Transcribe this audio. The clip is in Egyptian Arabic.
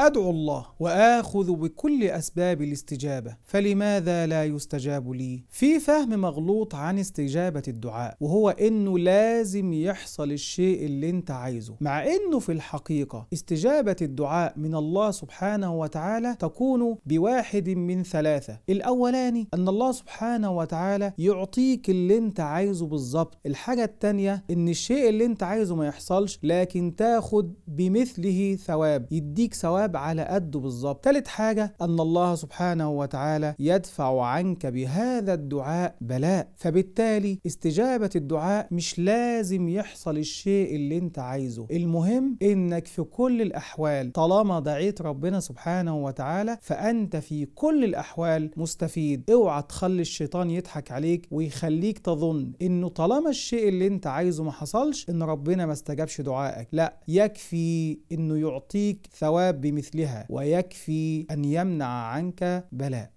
وادعو الله واخذ بكل اسباب الاستجابه فلماذا لا يستجاب لي في فهم مغلوط عن استجابه الدعاء وهو انه لازم يحصل الشيء اللي انت عايزه مع انه في الحقيقه استجابه الدعاء من الله سبحانه وتعالى تكون بواحد من ثلاثه الاولاني ان الله سبحانه وتعالى يعطيك اللي انت عايزه بالظبط الحاجه التانيه ان الشيء اللي انت عايزه ما يحصلش لكن تاخد بمثله ثواب يديك ثواب على قده بالظبط تالت حاجة أن الله سبحانه وتعالى يدفع عنك بهذا الدعاء بلاء فبالتالي استجابة الدعاء مش لازم يحصل الشيء اللي انت عايزه المهم انك في كل الأحوال طالما دعيت ربنا سبحانه وتعالى فأنت في كل الأحوال مستفيد اوعى تخلي الشيطان يضحك عليك ويخليك تظن انه طالما الشيء اللي انت عايزه ما حصلش ان ربنا ما استجابش دعائك لا يكفي انه يعطيك ثواب بمثلها ويكفي ان يمنع عنك بلاء